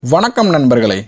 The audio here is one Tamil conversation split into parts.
வணக்கம் நண்பர்களே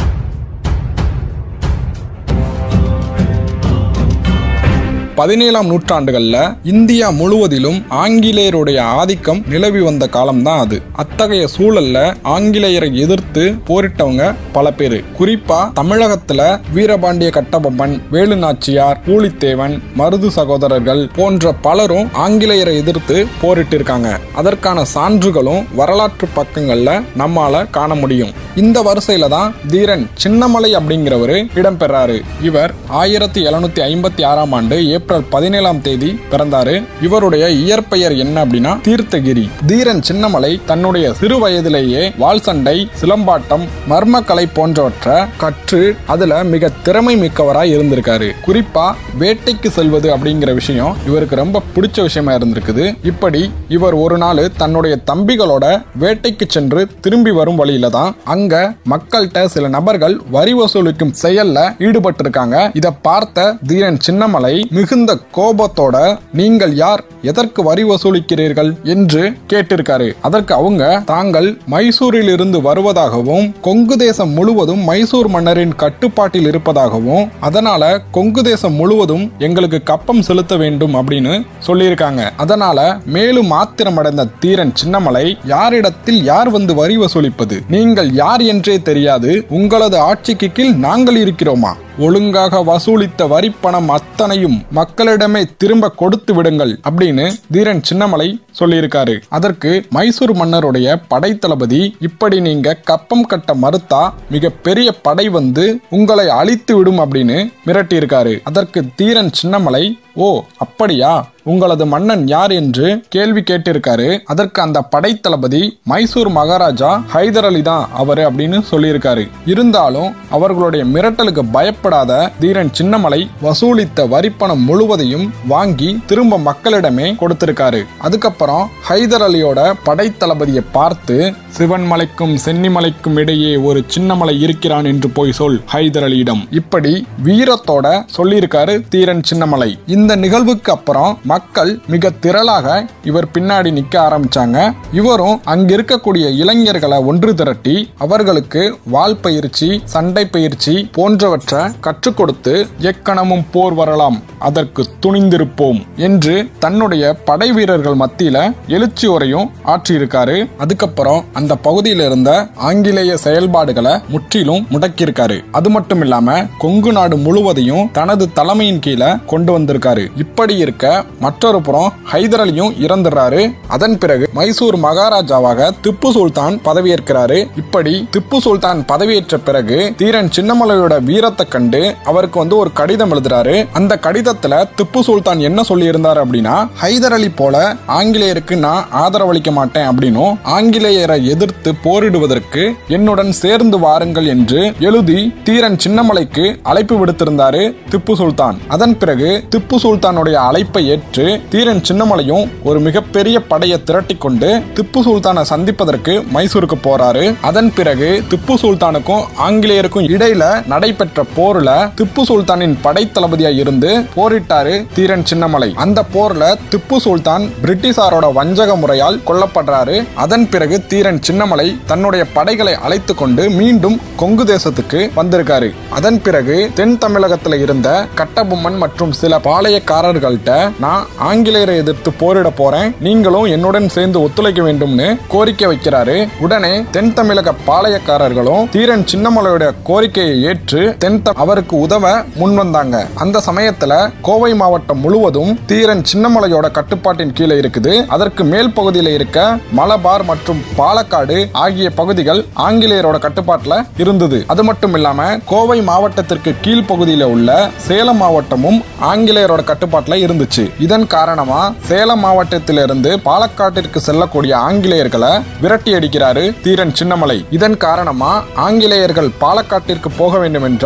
பதினேழாம் நூற்றாண்டுகள்ல இந்தியா முழுவதிலும் ஆங்கிலேயருடைய ஆதிக்கம் நிலவி வந்த காலம்தான் அது அத்தகைய சூழல்ல ஆங்கிலேயரை எதிர்த்து போரிட்டவங்க பல பேரு குறிப்பா தமிழகத்துல வீரபாண்டிய கட்டபொம்மன் வேலு நாச்சியார் பூலித்தேவன் மருது சகோதரர்கள் போன்ற பலரும் ஆங்கிலேயரை எதிர்த்து போரிட்டு இருக்காங்க அதற்கான சான்றுகளும் வரலாற்று பக்கங்கள்ல நம்மால காண முடியும் இந்த வரிசையில தான் தீரன் சின்னமலை அப்படிங்கிறவரு இடம்பெறாரு இவர் ஆயிரத்தி எழுநூத்தி ஐம்பத்தி ஆறாம் ஆண்டு ஏப்ரல் பதினேழாம் தேதி பிறந்தாரு இவருடைய இயற்பெயர் என்ன அப்படின்னா தீர்த்தகிரி தீரன் சின்னமலை தன்னுடைய சிறு வயதிலேயே வாள் சண்டை சிலம்பாட்டம் மர்மக்கலை போன்றவற்றை கற்று அதுல மிக திறமை மிக்கவராய் இருந்திருக்காரு குறிப்பா வேட்டைக்கு செல்வது அப்படிங்கிற விஷயம் இவருக்கு ரொம்ப பிடிச்ச விஷயமா இருந்திருக்குது இப்படி இவர் ஒரு நாள் தன்னுடைய தம்பிகளோட வேட்டைக்கு சென்று திரும்பி வரும் வழியில தான் அங்க மக்கள்கிட்ட சில நபர்கள் வரி வசூலிக்கும் செயல்ல ஈடுபட்டிருக்காங்க இத பார்த்த தீரன் சின்னமலை மிகுந்த கோபத்தோட நீங்கள் யார் எதற்கு வரி வசூலிக்கிறீர்கள் என்று கேட்டிருக்காரு அதற்கு அவங்க தாங்கள் மைசூரில் இருந்து வருவதாகவும் கொங்கு தேசம் முழுவதும் மைசூர் மன்னரின் கட்டுப்பாட்டில் இருப்பதாகவும் அதனால கொங்கு தேசம் முழுவதும் எங்களுக்கு கப்பம் செலுத்த வேண்டும் அப்படின்னு சொல்லியிருக்காங்க அதனால மேலும் ஆத்திரமடைந்த தீரன் சின்னமலை யாரிடத்தில் யார் வந்து வரி வசூலிப்பது நீங்கள் யார் என்றே தெரியாது உங்களது ஆட்சிக்கு கீழ் நாங்கள் இருக்கிறோமா ஒழுங்காக வசூலித்த வரிப்பணம் அத்தனையும் மக்களிடமே திரும்ப கொடுத்து விடுங்கள் அப்படின்னு தீரன் சின்னமலை சொல்லியிருக்காரு அதற்கு மைசூர் மன்னருடைய படைத்தளபதி இப்படி நீங்க கப்பம் கட்ட மறுத்தா மிக பெரிய படை வந்து உங்களை அழித்து விடும் அப்படின்னு மிரட்டியிருக்காரு அதற்கு தீரன் சின்னமலை ஓ அப்படியா உங்களது மன்னன் யார் என்று கேள்வி கேட்டிருக்காரு அதற்கு அந்த படைத்தளபதி மைசூர் மகாராஜா ஹைதர் அலி தான் அவரு அப்படின்னு சொல்லியிருக்காரு இருந்தாலும் அவர்களுடைய மிரட்டலுக்கு பயப்படாத தீரன் சின்னமலை வசூலித்த வரிப்பணம் முழுவதையும் வாங்கி திரும்ப மக்களிடமே கொடுத்திருக்காரு அதுக்கப்புறம் ஹைதர் அலியோட படைத்தளபதியை பார்த்து சிவன்மலைக்கும் சென்னிமலைக்கும் இடையே ஒரு சின்னமலை இருக்கிறான் என்று போய் சொல் ஹைதர் அலியிடம் இப்படி வீரத்தோட சொல்லியிருக்காரு தீரன் சின்னமலை இந்த நிகழ்வுக்கு அப்புறம் மக்கள் மிக திரளாக இவர் பின்னாடி நிக்க ஆரம்பிச்சாங்க இவரும் அங்க இருக்கக்கூடிய இளைஞர்களை ஒன்று திரட்டி அவர்களுக்கு வால் பயிற்சி சண்டை பயிற்சி போன்றவற்றை கற்றுக் கொடுத்து எக்கணமும் போர் வரலாம் அதற்கு துணிந்திருப்போம் என்று தன்னுடைய படை வீரர்கள் மத்தியில எழுச்சி உரையும் ஆற்றியிருக்காரு அதுக்கப்புறம் அந்த பகுதியில் இருந்த ஆங்கிலேய செயல்பாடுகளை முற்றிலும் முடக்கியிருக்காரு அது மட்டும் இல்லாம கொங்கு நாடு முழுவதையும் தனது தலைமையின் கீழே கொண்டு வந்திருக்காரு இப்படி இருக்க மற்றொரு புறம் ஹைதர் அலியும் இறந்துடுறாரு அதன் பிறகு மைசூர் மகாராஜாவாக திப்பு சுல்தான் பதவியேற்கிறாரு இப்படி திப்பு சுல்தான் பதவியேற்ற பிறகு தீரன் சின்னமலையோட வீரத்தை கண்டு அவருக்கு வந்து ஒரு கடிதம் எழுதுறாரு அந்த கடிதத்துல திப்பு சுல்தான் என்ன சொல்லி இருந்தாரு அப்படின்னா ஹைதர் அலி போல ஆங்கிலேயருக்கு நான் ஆதரவளிக்க மாட்டேன் அப்படின்னும் ஆங்கிலேயரை எதிர்த்து போரிடுவதற்கு என்னுடன் சேர்ந்து வாருங்கள் என்று எழுதி தீரன் சின்னமலைக்கு அழைப்பு விடுத்திருந்தாரு திப்பு சுல்தான் அதன் பிறகு திப்பு சுல்தானுடைய அழைப்பை ஏற்று தீரன் சின்னமலையும் ஒரு மிகப்பெரிய படையை திரட்டி கொண்டு திப்பு சுல்தானை சந்திப்பதற்கு மைசூருக்கு போறாரு அதன் பிறகு திப்பு சுல்தானுக்கும் ஆங்கிலேயருக்கும் இடையில நடைபெற்ற போர்ல திப்பு சுல்தானின் படைத்தளபதியா இருந்து போரிட்டாரு தீரன் சின்னமலை அந்த போர்ல திப்பு சுல்தான் பிரிட்டிஷாரோட வஞ்சக முறையால் கொல்லப்படுறாரு அதன் பிறகு தீரன் சின்னமலை தன்னுடைய படைகளை அழைத்து கொண்டு மீண்டும் கொங்கு தேசத்துக்கு வந்திருக்காரு அதன் பிறகு தென் தமிழகத்துல இருந்த கட்டபொம்மன் மற்றும் சில பாளையக்காரர்கள்ட்ட நான் ஆங்கிலேயரை எதிர்த்து போரிட போறேன் நீங்களும் என்னுடன் சேர்ந்து ஒத்துழைக்க வேண்டும்னு கோரிக்கை வைக்கிறாரு உடனே தென் தமிழக பாளையக்காரர்களும் தீரன் சின்னமலையோட கோரிக்கையை ஏற்று தென் த- அவருக்கு உதவ முன் வந்தாங்க அந்த சமயத்துல கோவை மாவட்டம் முழுவதும் தீரன் சின்னமலையோட கட்டுப்பாட்டின் கீழே இருக்குது அதற்கு மேல் பகுதியில் இருக்க மலபார் மற்றும் பாலக்காடு ஆகிய பகுதிகள் ஆங்கிலேயரோட கட்டுப்பாட்டுல இருந்தது அது மட்டும் இல்லாம கோவை மாவட்டத்திற்கு கீழ் பகுதியில உள்ள சேலம் மாவட்டமும் ஆங்கிலேயரோட கட்டுப்பாட்டுல இருந்துச்சு இதன் காரணமா சேலம் மாவட்டத்திலிருந்து பாலக்காட்டிற்கு செல்லக்கூடிய ஆங்கிலேயர்களை விரட்டி அடிக்கிறாரு தீரன் சின்னமலை இதன் காரணமா ஆங்கிலேயர்கள் பாலக்காட்டிற்கு போக வேண்டும் என்றால் கோவை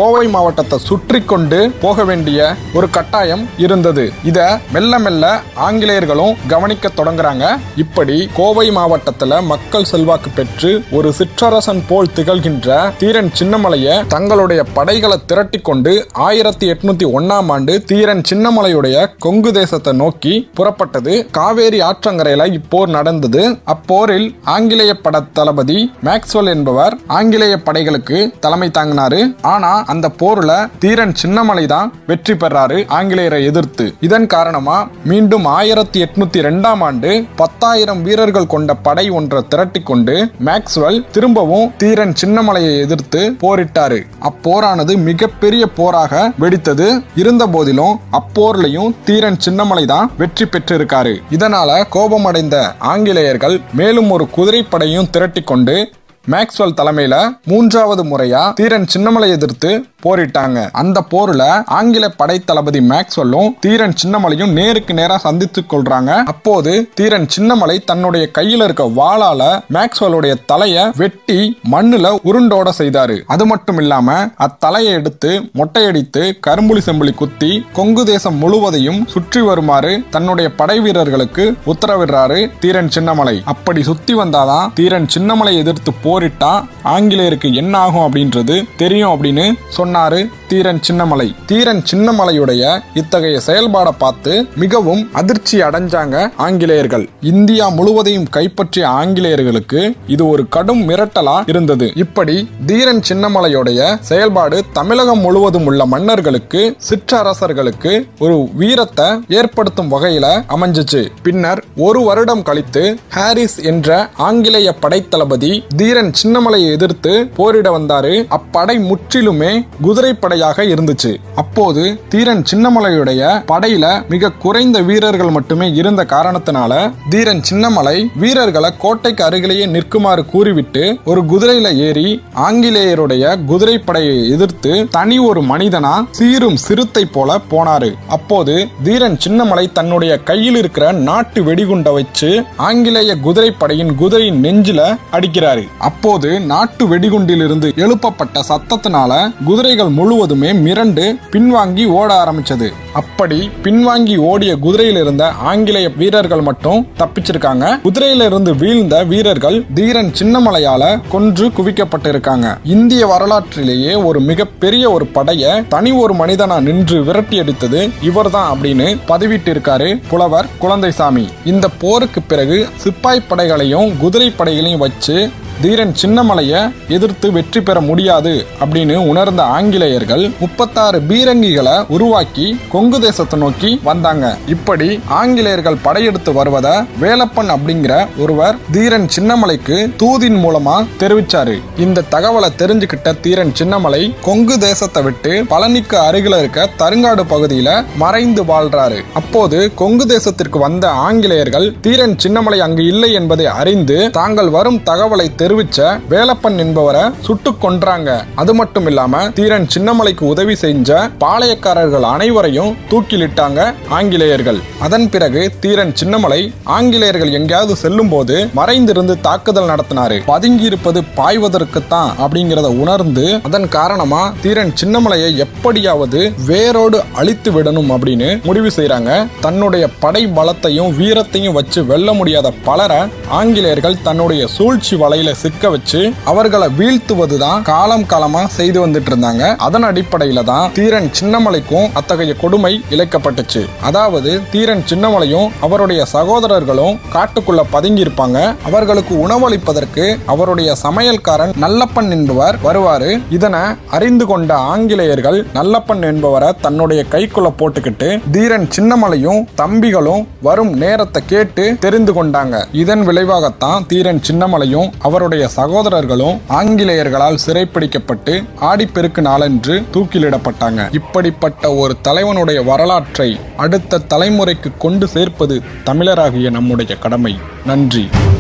கோவை மாவட்டத்தை சுற்றி கொண்டு போக வேண்டிய ஒரு கட்டாயம் இருந்தது இத மெல்ல மெல்ல ஆங்கிலேயர்களும் கவனிக்க தொடங்குறாங்க இப்படி கோவை மாவட்டத்துல மக்கள் செல்வாக்கு பெற்று ஒரு சிற்றரசன் போல் திகழ்கின்ற தீரன் சின்னமலைய தங்களுடைய படைகளை திரட்டி கொண்டு ஆயிரத்தி எட்நூத்தி ஒன்னாம் ஆண்டு தீரன் சின்னமலையுடைய கொங்கு தேசத்தை நோக்கி புறப்பட்டது காவேரி ஆற்றங்கரையில இப்போர் நடந்தது அப்போரில் ஆங்கிலேய பட தளபதி மேக்ஸ்வெல் என்பவர் ஆங்கிலேய படைகளுக்கு தலைமை தாங்கினாரு ஆனா அந்த போர்ல தீரன் சின்னமலை தான் வெற்றி பெறாரு ஆங்கிலேயரை எதிர்த்து இதன் காரணமா மீண்டும் ஆயிரத்தி எட்நூத்தி ரெண்டாம் ஆண்டு பத்தாயிரம் வீரர்கள் கொண்ட படை ஒன்றை திரட்டி கொண்டு மேக்ஸ்வெல் திரும்பவும் தீரன் சின்னமலையை எதிர்த்து போரிட்டாரு அப்போரானது மிகப்பெரிய போராக வெடித்தது இருந்த போதிலும் அப்போர்லையும் தீரன் சின்னமலை தான் வெற்றி பெற்றிருக்காரு இதனால கோபமடைந்த ஆங்கிலேயர்கள் மேலும் ஒரு குதிரைப்படையும் திரட்டி கொண்டு மேக்ஸ்வெல் தலைமையில மூன்றாவது முறையா தீரன் சின்னமலை எதிர்த்து போரிட்டாங்க அந்த போர்ல ஆங்கில படை தளபதி மேக்ஸ்வெல்லும் தீரன் சின்னமலையும் நேருக்கு நேரா சந்தித்து கொள்றாங்க அப்போது தீரன் சின்னமலை தன்னுடைய கையில இருக்க வாளால மேக்ஸ்வெல்லுடைய தலைய வெட்டி மண்ணுல உருண்டோட செய்தாரு அது மட்டும் இல்லாம அத்தலையை எடுத்து மொட்டையடித்து கரும்புலி செம்புலி குத்தி கொங்கு தேசம் முழுவதையும் சுற்றி வருமாறு தன்னுடைய படை வீரர்களுக்கு உத்தரவிடுறாரு தீரன் சின்னமலை அப்படி சுத்தி வந்தாதான் தீரன் சின்னமலை எதிர்த்து போரிட்டா ஆங்கிலேயருக்கு என்ன ஆகும் அப்படின்றது தெரியும் அப்படின்னு சொன்னாரு தீரன் சின்னமலை தீரன் சின்னமலையுடைய இத்தகைய செயல்பாடை பார்த்து மிகவும் அதிர்ச்சி அடைஞ்சாங்க ஆங்கிலேயர்கள் இந்தியா முழுவதையும் கைப்பற்றிய ஆங்கிலேயர்களுக்கு இது ஒரு கடும் மிரட்டலா இருந்தது இப்படி தீரன் சின்னமலையுடைய செயல்பாடு தமிழகம் முழுவதும் உள்ள மன்னர்களுக்கு சிற்றரசர்களுக்கு ஒரு வீரத்தை ஏற்படுத்தும் வகையில அமைஞ்சிச்சு பின்னர் ஒரு வருடம் கழித்து ஹாரிஸ் என்ற ஆங்கிலேய படைத்தளபதி தீரன் சின்னமலையை எதிர்த்து போரிட வந்தாரு அப்படை முற்றிலுமே குதிரை படையாக இருந்துச்சு அப்போது தீரன் சின்னமலையுடைய படையில மிக குறைந்த வீரர்கள் மட்டுமே இருந்த காரணத்தினால தீரன் சின்னமலை வீரர்களை கோட்டைக்கு அருகிலேயே நிற்குமாறு கூறிவிட்டு ஒரு குதிரையில ஏறி ஆங்கிலேயருடைய குதிரை படையை எதிர்த்து தனி ஒரு மனிதனா சீரும் சிறுத்தை போல போனாரு அப்போது தீரன் சின்னமலை தன்னுடைய கையில் இருக்கிற நாட்டு வெடிகுண்டை வச்சு ஆங்கிலேய குதிரை படையின் குதிரையின் நெஞ்சில அடிக்கிறாரு அப்போது நாட்டு வெடிகுண்டிலிருந்து எழுப்பப்பட்ட சத்தத்தினால குதிரைகள் முழுவதுமே மிரண்டு பின்வாங்கி ஓட ஆரம்பிச்சது அப்படி பின்வாங்கி ஓடிய குதிரையில் இருந்த ஆங்கிலேய வீரர்கள் மட்டும் தப்பிச்சிருக்காங்க குதிரையில இருந்து வீழ்ந்த வீரர்கள் தீரன் சின்னமலையால கொன்று குவிக்கப்பட்டிருக்காங்க இந்திய வரலாற்றிலேயே ஒரு மிகப்பெரிய ஒரு படைய தனி ஒரு மனிதனா நின்று விரட்டி அடித்தது இவர்தான் அப்படின்னு பதிவிட்டிருக்காரு புலவர் குழந்தைசாமி இந்த போருக்கு பிறகு சிப்பாய் படைகளையும் குதிரை படைகளையும் வச்சு தீரன் சின்னமலைய எதிர்த்து வெற்றி பெற முடியாது அப்படின்னு உணர்ந்த ஆங்கிலேயர்கள் முப்பத்தாறு பீரங்கிகளை உருவாக்கி கொங்கு தேசத்தை நோக்கி வந்தாங்க இப்படி ஆங்கிலேயர்கள் படையெடுத்து வருவத வேலப்பன் அப்படிங்கிற ஒருவர் தீரன் சின்னமலைக்கு தூதின் மூலமா தெரிவிச்சாரு இந்த தகவலை தெரிஞ்சுக்கிட்ட தீரன் சின்னமலை கொங்கு தேசத்தை விட்டு பழனிக்கு அருகில இருக்க தருங்காடு பகுதியில மறைந்து வாழ்றாரு அப்போது கொங்கு தேசத்திற்கு வந்த ஆங்கிலேயர்கள் தீரன் சின்னமலை அங்கு இல்லை என்பதை அறிந்து தாங்கள் வரும் தகவலை தெரிவிச்ச வேலப்பன் என்பவரை சுட்டுக் கொன்றாங்க அது மட்டும் இல்லாம தீரன் சின்னமலைக்கு உதவி செஞ்ச பாளையக்காரர்கள் அனைவரையும் தூக்கிலிட்டாங்க ஆங்கிலேயர்கள் அதன் பிறகு தீரன் சின்னமலை ஆங்கிலேயர்கள் எங்கேயாவது செல்லும் போது மறைந்திருந்து தாக்குதல் நடத்தினாரு பதுங்கி இருப்பது பாய்வதற்குத்தான் அப்படிங்கிறத உணர்ந்து அதன் காரணமா தீரன் சின்னமலையை எப்படியாவது வேரோடு அழித்து விடணும் அப்படின்னு முடிவு செய்றாங்க தன்னுடைய படை பலத்தையும் வீரத்தையும் வச்சு வெல்ல முடியாத பலரை ஆங்கிலேயர்கள் தன்னுடைய சூழ்ச்சி வலையில சிக்க வச்சு அவர்களை வீழ்த்துவதுதான் காலம் காலமா செய்து வந்துட்டு இருந்தாங்க அதன் அடிப்படையில தான் தீரன் சின்னமலைக்கும் அத்தகைய கொடுமை இழைக்கப்பட்டுச்சு அதாவது தீரன் சின்னமலையும் அவருடைய சகோதரர்களும் காட்டுக்குள்ள பதுங்கி இருப்பாங்க அவர்களுக்கு உணவளிப்பதற்கு அவருடைய சமையல்காரன் நல்லப்பன் என்பவர் வருவாரு இதனை அறிந்து கொண்ட ஆங்கிலேயர்கள் நல்லப்பன் என்பவரை தன்னுடைய கைக்குள்ள போட்டுக்கிட்டு தீரன் சின்னமலையும் தம்பிகளும் வரும் நேரத்தை கேட்டு தெரிந்து கொண்டாங்க இதன் விளைவாகத்தான் தீரன் சின்னமலையும் அவருடைய சகோதரர்களும் ஆங்கிலேயர்களால் சிறைப்பிடிக்கப்பட்டு ஆடிப்பெருக்கு நாளன்று தூக்கிலிடப்பட்டாங்க இப்படிப்பட்ட ஒரு தலைவனுடைய வரலாற்றை அடுத்த தலைமுறைக்கு கொண்டு சேர்ப்பது தமிழராகிய நம்முடைய கடமை நன்றி